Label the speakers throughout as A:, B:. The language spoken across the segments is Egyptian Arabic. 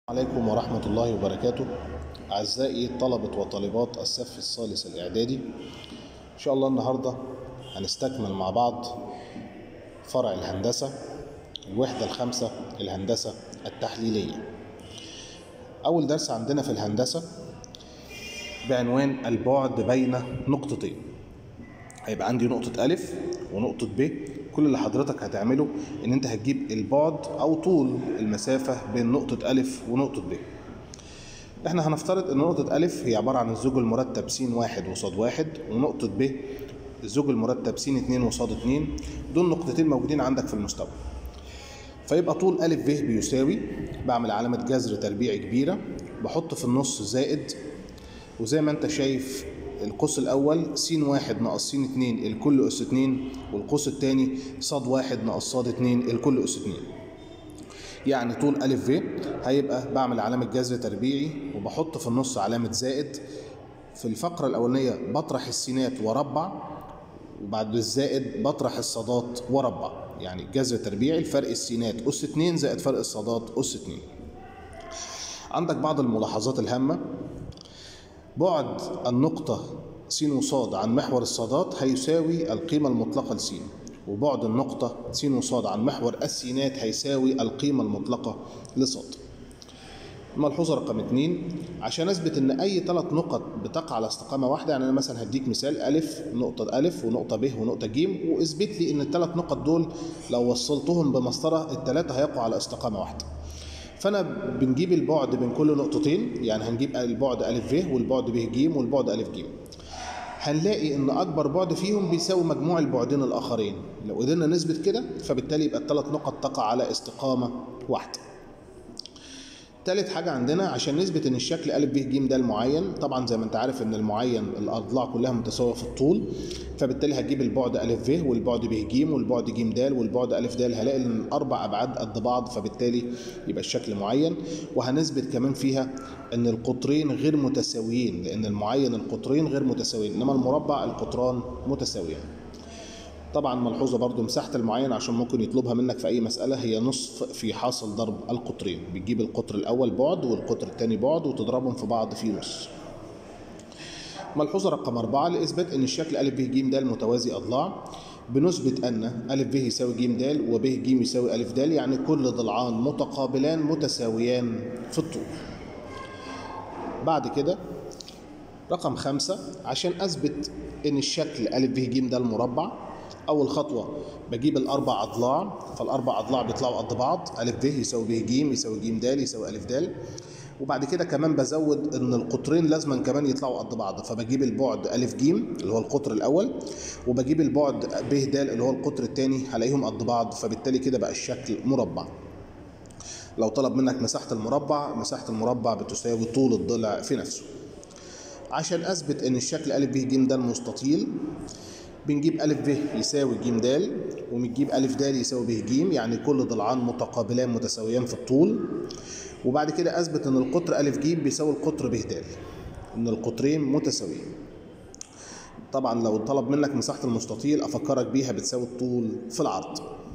A: عليكم ورحمة الله وبركاته أعزائي طلبة وطالبات الصف الثالث الإعدادي إن شاء الله النهاردة هنستكمل مع بعض فرع الهندسة الوحدة الخامسة الهندسة التحليلية أول درس عندنا في الهندسة بعنوان البعد بين نقطتين هيبقى عندي نقطة ألف ونقطة ب كل اللي حضرتك هتعمله إن أنت هتجيب البعد أو طول المسافة بين نقطة ألف ونقطة ب احنا هنفترض ان نقطة ألف هي عبارة عن الزوج المرتب س واحد وصاد واحد ونقطة ب الزوج المرتب س اتنين وصاد اتنين دول نقطتين موجودين عندك في المستوى فيبقى طول ألف ب بيساوي بعمل علامة جذر تربيعي كبيرة بحط في النص زائد وزي ما انت شايف القوس الأول س واحد ناقص س اتنين الكل أس اتنين والقوس التاني صاد واحد ناقص صاد اتنين الكل أس اتنين يعني طول أ ف هيبقى بعمل علامة جذر تربيعي وبحط في النص علامة زائد في الفقرة الأولانية بطرح السينات واربع وبعد الزائد بطرح الصادات واربع يعني جذر تربيعي الفرق السينات أس 2 زائد فرق الصادات أس 2 عندك بعض الملاحظات الهامة بعد النقطة س وصاد عن محور الصادات هيساوي القيمة المطلقة لس وبعد النقطة س وصاد عن محور السينات هيساوي القيمة المطلقة لصاد ملحوظة رقم اتنين عشان اثبت ان اي ثلاث نقط بتقع على استقامة واحدة يعني انا مثلا هديك مثال الف نقطة الف ونقطة ب ونقطة ج واثبت لي ان الثلاث نقط دول لو وصلتهم بمسطرة الثلاثة هيقعوا على استقامة واحدة فانا بنجيب البعد بين كل نقطتين يعني هنجيب البعد ا ف والبعد ب ج والبعد ا ج هنلاقي ان اكبر بعد فيهم بيساوي مجموع البعدين الاخرين لو قدرنا نثبت كده فبالتالي يبقى الثلاث نقط تقع على استقامه واحده تالت حاجة عندنا عشان نثبت ان الشكل أ ب ج ده المعين طبعا زي ما انت عارف ان المعين الاضلاع كلها متساوية في الطول فبالتالي هجيب البعد أ ف والبعد ب ج والبعد ج د والبعد أ د هلاقي ان الاربع ابعاد قد بعض فبالتالي يبقى الشكل معين وهنثبت كمان فيها ان القطرين غير متساويين لان المعين القطرين غير متساويين انما المربع القطران متساويان طبعا ملحوظة برضو مساحة المعين عشان ممكن يطلبها منك في أي مسألة هي نصف في حاصل ضرب القطرين بتجيب القطر الأول بعد والقطر الثاني بعد وتضربهم في بعض في نص ملحوظة رقم أربعة لإثبات أن الشكل أ ب ج د متوازي أضلاع بنثبت أن أ ب يساوي ج د وب ج يساوي أ د يعني كل ضلعان متقابلان متساويان في الطول بعد كده رقم خمسة عشان أثبت أن الشكل أ ب ج ده المربع أول خطوة بجيب الأربع أضلاع فالأربع أضلاع بيطلعوا قد بعض أ ب يساوي ب ج يساوي ج د يساوي أ د وبعد كده كمان بزود إن القطرين لازما كمان يطلعوا قد بعض فبجيب البعد أ ج اللي هو القطر الأول وبجيب البعد ب د اللي هو القطر الثاني هلاقيهم قد بعض فبالتالي كده بقى الشكل مربع لو طلب منك مساحة المربع مساحة المربع بتساوي طول الضلع في نفسه عشان أثبت إن الشكل أ ب ج ده المستطيل بنجيب أ ب يساوي ج د وبنجيب أ د يساوي ب ج يعني كل ضلعان متقابلان متساويان في الطول وبعد كده أثبت إن القطر أ ج بيساوي القطر ب د إن القطرين متساويين طبعا لو طلب منك مساحة المستطيل أفكرك بيها بتساوي الطول في العرض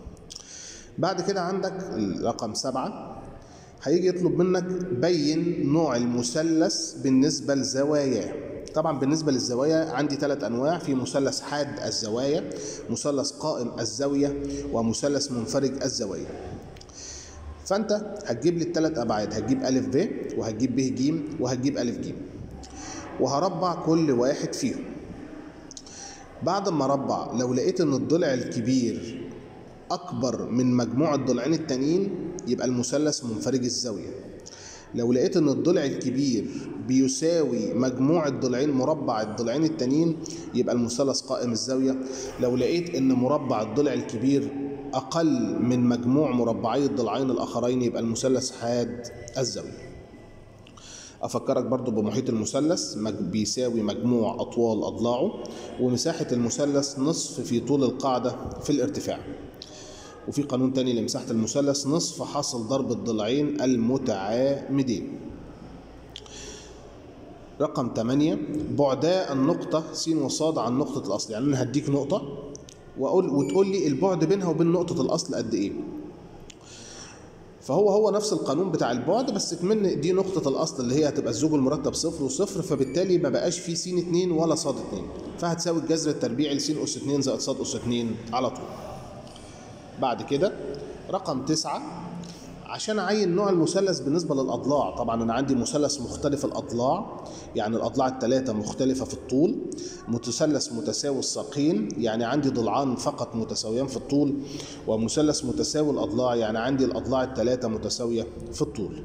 A: بعد كده عندك رقم سبعة هيجي يطلب منك بين نوع المثلث بالنسبة لزواياه طبعا بالنسبة للزوايا عندي ثلاث أنواع في مثلث حاد الزوايا مثلث قائم الزاوية ومثلث منفرج الزوايا فأنت هتجيب لي الثلاث أبعاد هتجيب أ ب وهتجيب ب ج وهتجيب أ ج وهربع كل واحد فيهم بعد ما ربع لو لقيت إن الضلع الكبير أكبر من مجموع الضلعين التانيين يبقى المثلث منفرج الزاوية لو لقيت ان الضلع الكبير بيساوي مجموع الضلعين مربع الضلعين التانيين يبقى المثلث قائم الزاوية لو لقيت ان مربع الضلع الكبير اقل من مجموع مربعي الضلعين الاخرين يبقى المثلث حاد الزاوية افكرك برضو بمحيط المثلث بيساوي مجموع اطوال اضلاعه ومساحة المثلث نصف في طول القاعدة في الارتفاع وفي قانون تاني لمساحة المثلث نصف حاصل ضرب الضلعين المتعامدين رقم 8 بعدا النقطة س وصاد عن نقطة الأصل يعني أنا هديك نقطة وأقول وتقول لي البعد بينها وبين نقطة الأصل قد إيه فهو هو نفس القانون بتاع البعد بس كمان دي نقطة الأصل اللي هي هتبقى الزوج المرتب صفر وصفر فبالتالي ما بقاش في س 2 ولا ص 2 فهتساوي الجذر التربيعي لس أس 2 زائد ص أس 2 على طول. بعد كده رقم تسعة عشان اعين نوع المثلث بالنسبه للاضلاع طبعا انا عندي مثلث مختلف الاضلاع يعني الاضلاع الثلاثه مختلفه في الطول مثلث متساوي الساقين يعني عندي ضلعان فقط متساويان في الطول ومثلث متساوي الاضلاع يعني عندي الاضلاع الثلاثه متساويه في الطول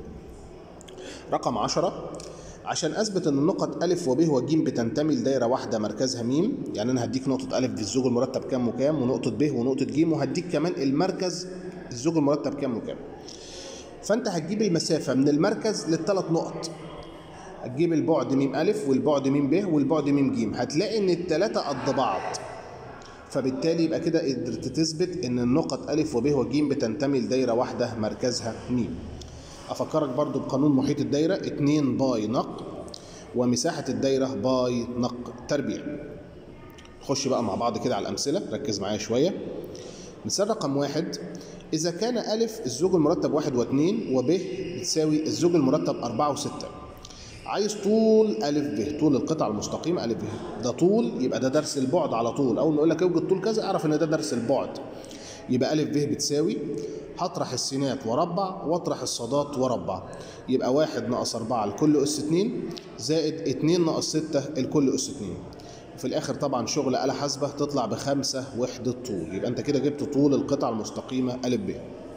A: رقم عشرة عشان اثبت ان النقط الف وب وج بتنتمي لدايره واحده مركزها م يعني انا هديك نقطه الف بالزوج المرتب كام وكام ونقطه ب ونقطه ج وهديك كمان المركز الزوج المرتب كام وكام فانت هتجيب المسافه من المركز للثلاث نقط هتجيب البعد م ا والبعد م ب والبعد م ج هتلاقي ان الثلاثه قد بعض فبالتالي يبقى كده قدرت تثبت ان النقط ا وب وج بتنتمي لدايره واحده مركزها م افكرك برضو بقانون محيط الدايره 2 باي نق ومساحه الدايره باي نق تربيع نخش بقى مع بعض كده على الامثله ركز معايا شويه مثال رقم واحد إذا كان أ الزوج المرتب واحد واثنين وب بتساوي الزوج المرتب أربعة وستة عايز طول أ ب طول القطعة المستقيمة أ ب ده طول يبقى ده درس البعد على طول أول ما يقول لك اوجد طول كذا اعرف إن ده درس البعد يبقى أ ب بتساوي هطرح السينات وربع واطرح الصادات وربع يبقى واحد ناقص أربعة لكل أس اتنين زائد اتنين ناقص ستة لكل أس اتنين وفي الاخر طبعا شغل آلة حاسبة تطلع بخمسة وحدة طول يبقى انت كده جبت طول القطعة المستقيمة أ ب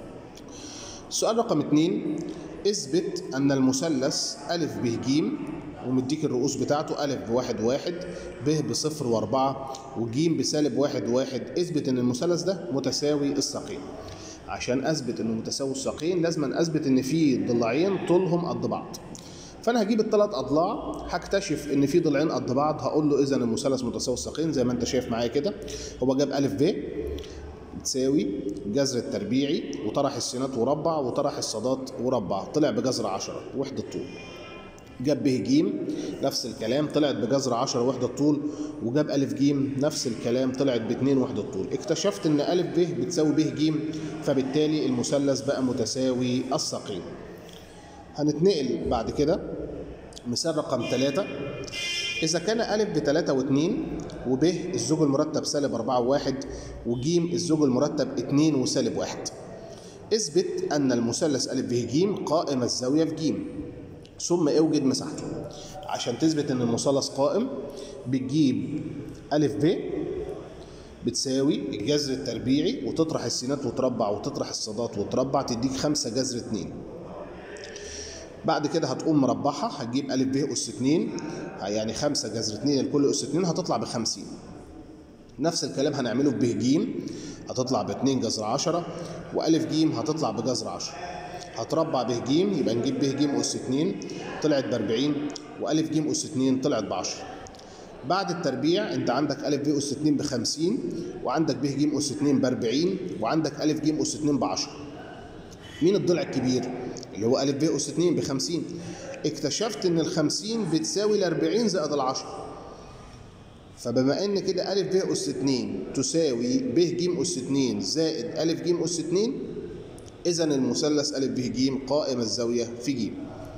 A: السؤال رقم اتنين اثبت أن المثلث أ ب ج ومديك الرؤوس بتاعته أ بواحد واحد ب بصفر وأربعة وج بسالب واحد واحد اثبت أن المثلث ده متساوي الساقين عشان أثبت أنه متساوي الساقين لازم أثبت أن في ضلعين طولهم قد بعض فانا هجيب الثلاث اضلاع هكتشف ان في ضلعين قد بعض هقول له اذا المثلث متساوي الساقين زي ما انت شايف معايا كده هو جاب ا ب بتساوي جذر التربيعي وطرح السينات وربع وطرح الصادات وربع طلع بجذر 10 وحده طول جاب ب ج نفس الكلام طلعت بجذر 10 وحده طول وجاب ا ج نفس الكلام طلعت ب 2 وحده طول اكتشفت ان ا ب بتساوي ب ج فبالتالي المثلث بقى متساوي الساقين هنتنقل بعد كده مثال رقم ثلاثة إذا كان أ بتلاتة واتنين وب الزوج المرتب سالب أربعة وواحد وج الزوج المرتب اتنين وسالب واحد اثبت أن المثلث أ ب ج قائم الزاوية في ج ثم اوجد مساحته عشان تثبت أن المثلث قائم بتجيب أ ب بتساوي الجذر التربيعي وتطرح السينات وتربع وتطرح الصادات وتربع تديك خمسة جذر اتنين بعد كده هتقوم مربعها هتجيب أ ب أس 2 يعني 5 جذر 2 لكل أس 2 هتطلع ب 50 نفس الكلام هنعمله ب ج هتطلع ب 2 جذر 10 وأ ج هتطلع بجذر 10 هتربع ب ج يبقى نجيب ب ج أس 2 طلعت ب 40 وأ ج أس 2 طلعت ب 10 بعد التربيع انت عندك أ ب أس 2 ب 50 وعندك ب ج أس 2 ب 40 وعندك أ ج أس 2 ب 10 مين الضلع الكبير؟ اللي هو أ ب أس 2 ب 50 اكتشفت إن ال 50 بتساوي ال 40 زائد ال 10 فبما إن كده أ ب أس 2 تساوي ب ج أس 2 زائد أ ج أس 2 إذا المثلث أ ب ج قائم الزاوية في ج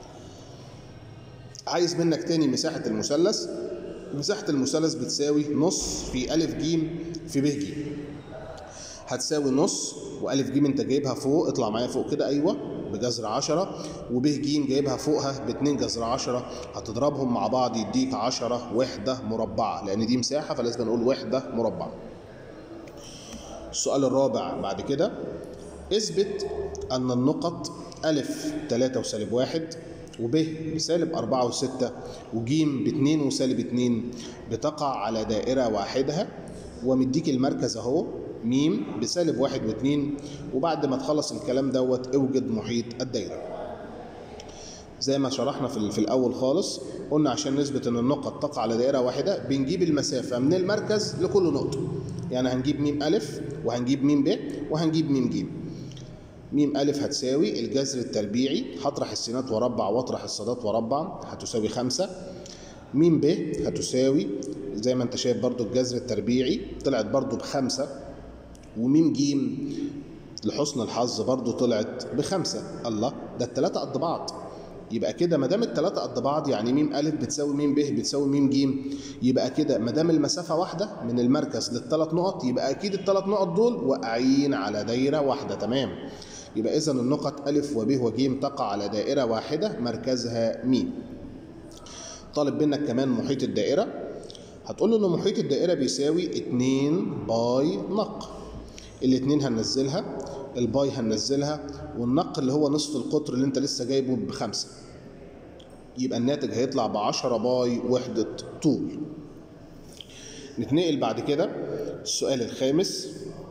A: عايز منك تاني مساحة المثلث مساحة المثلث بتساوي نص في أ ج في ب ج هتساوي نص وأ ج أنت جايبها فوق اطلع معايا فوق كده أيوه بجذر 10 وب ج جايبها فوقها ب 2 جذر 10 هتضربهم مع بعض يديك 10 وحدة مربعة لأن دي مساحة فلازم نقول وحدة مربعة. السؤال الرابع بعد كده اثبت أن النقط أ 3 وسالب 1 وب بسالب 4 و6 وج ب 2 وسالب 2 بتقع على دائرة واحدها ومديك المركز أهو م بسالب واحد واتنين وبعد ما تخلص الكلام دوت اوجد محيط الدايرة زي ما شرحنا في, في الأول خالص قلنا عشان نثبت إن النقط تقع على دائرة واحدة بنجيب المسافة من المركز لكل نقطة يعني هنجيب م أ وهنجيب م ب وهنجيب م ج م أ هتساوي الجذر التربيعي هطرح السينات وربع واطرح الصادات وربع هتساوي خمسة م ب هتساوي زي ما انت شايف برضو الجذر التربيعي طلعت برضو بخمسة وميم ج لحسن الحظ برضو طلعت بخمسة الله ده التلاتة قد بعض يبقى كده ما دام التلاتة قد بعض يعني م أ بتساوي م ب بتساوي م ج يبقى كده ما دام المسافة واحدة من المركز للثلاث نقط يبقى أكيد الثلاث نقط دول واقعين على دايرة واحدة تمام يبقى إذا النقط أ وب وج تقع على دائرة واحدة مركزها م طالب منك كمان محيط الدائرة هتقول له إن محيط الدائرة بيساوي 2 باي نق الاتنين هننزلها الباي هننزلها والنق اللي هو نصف القطر اللي انت لسه جايبه بخمسة يبقى الناتج هيطلع بعشرة باي وحدة طول نتنقل بعد كده السؤال الخامس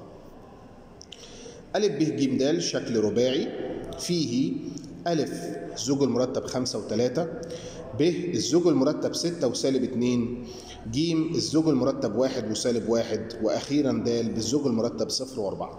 A: أ ب ج د شكل رباعي فيه أ الزوج المرتب خمسة وتلاتة ب الزوج المرتب ستة وسالب اتنين ج الزوج المرتب واحد وسالب واحد وأخيرا د بالزوج المرتب صفر وأربعة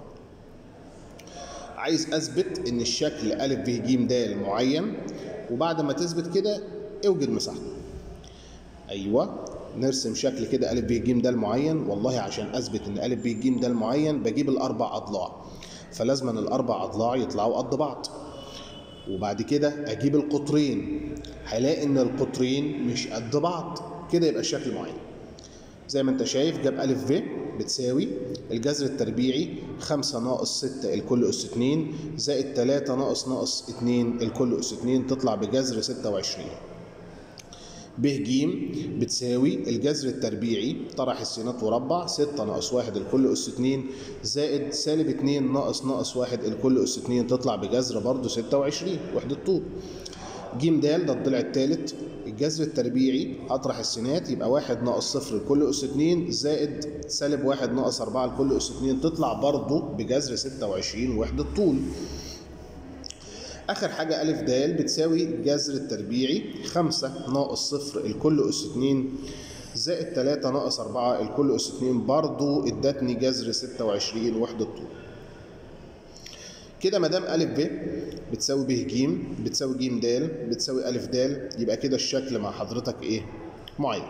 A: عايز أثبت إن الشكل أ ب ج د معين وبعد ما تثبت كده اوجد مساحته أيوه نرسم شكل كده أ ب ج د معين والله عشان أثبت إن أ ب ج د معين بجيب الأربع أضلاع فلازما الأربع أضلاع يطلعوا قد بعض وبعد كده أجيب القطرين هلاقي إن القطرين مش قد بعض كده يبقى الشكل معين زي ما انت شايف جاب أ ب بتساوي الجذر التربيعي 5 ناقص 6 الكل أس 2 زائد 3 ناقص ناقص 2 الكل أس 2 تطلع بجذر 26 ب ج بتساوي الجذر التربيعي طرح السينات وربع 6 ناقص 1 الكل أس 2 زائد سالب 2 ناقص ناقص 1 الكل أس 2 تطلع بجذر برضه 26 وحدة طول ج د ده الضلع الثالث الجذر التربيعي هطرح السينات يبقى 1 ناقص 0 الكل أس 2 زائد سالب 1 ناقص 4 الكل أس 2 تطلع برضه بجذر 26 وحدة طول آخر حاجة أ د بتساوي الجذر التربيعي 5 ناقص 0 الكل أس 2 زائد 3 ناقص 4 الكل أس 2 برضه ادتني جذر 26 وحدة طول كده ما دام أ ب بتساوي ب ج بتساوي ج د بتساوي أ د يبقى كده الشكل مع حضرتك إيه؟ معين.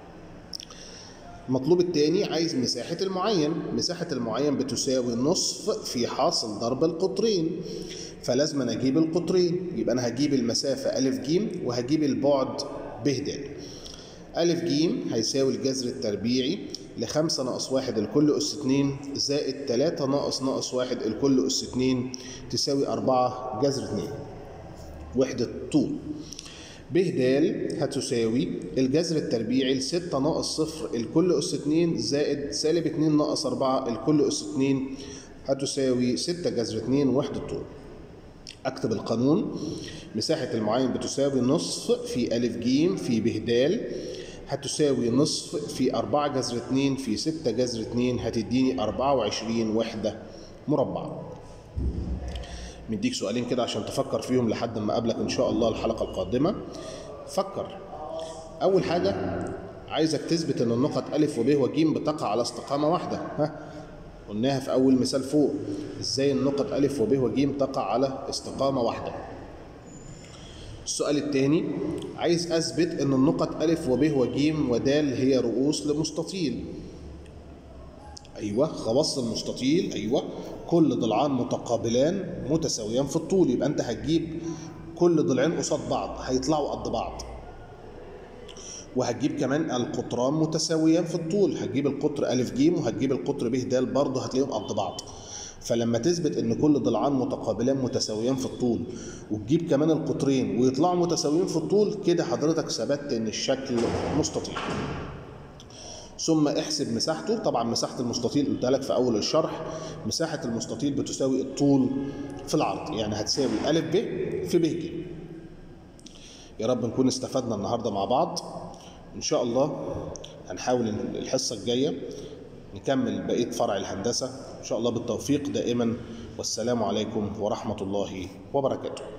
A: المطلوب التاني عايز مساحة المعين، مساحة المعين بتساوي نصف في حاصل ضرب القطرين. فلازم أنا أجيب القطرين، يبقى أنا هجيب المسافة أ ج وهجيب البعد ب د. أ ج هيساوي الجذر التربيعي لخمسة ناقص واحد الكل أس اتنين زائد تلاتة ناقص ناقص واحد الكل أس اتنين تساوي أربعة جذر اتنين وحدة طول ب د هتساوي الجذر التربيعي لستة ناقص صفر الكل أس اتنين زائد سالب اتنين ناقص أربعة الكل أس اتنين هتساوي ستة جذر اتنين وحدة طول أكتب القانون مساحة المعين بتساوي نصف في أ ج في ب د هتساوي نصف في 4 جذر 2 في 6 جذر 2 هتديني 24 وحدة مربعة. مديك سؤالين كده عشان تفكر فيهم لحد ما اقابلك ان شاء الله الحلقة القادمة. فكر. أول حاجة عايزك تثبت إن النقط أ وب وج بتقع على استقامة واحدة. ها؟ قلناها في أول مثال فوق. إزاي النقط أ وب وج تقع على استقامة واحدة. السؤال الثاني عايز اثبت ان النقط ا وب وج ود هي رؤوس لمستطيل ايوه خواص المستطيل ايوه كل ضلعان متقابلان متساويان في الطول يبقى انت هتجيب كل ضلعين قصاد بعض هيطلعوا قد بعض وهتجيب كمان القطران متساويان في الطول هتجيب القطر ا ج وهتجيب القطر ب د برضه هتلاقيهم قد بعض فلما تثبت ان كل ضلعان متقابلان متساويان في الطول وتجيب كمان القطرين ويطلعوا متساويين في الطول كده حضرتك ثبتت ان الشكل مستطيل ثم احسب مساحته طبعا مساحه المستطيل قلت لك في اول الشرح مساحه المستطيل بتساوي الطول في العرض يعني هتساوي ا ب في ب ج يا رب نكون استفدنا النهارده مع بعض ان شاء الله هنحاول الحصه الجايه نكمل بقيه فرع الهندسه ان شاء الله بالتوفيق دائما والسلام عليكم ورحمه الله وبركاته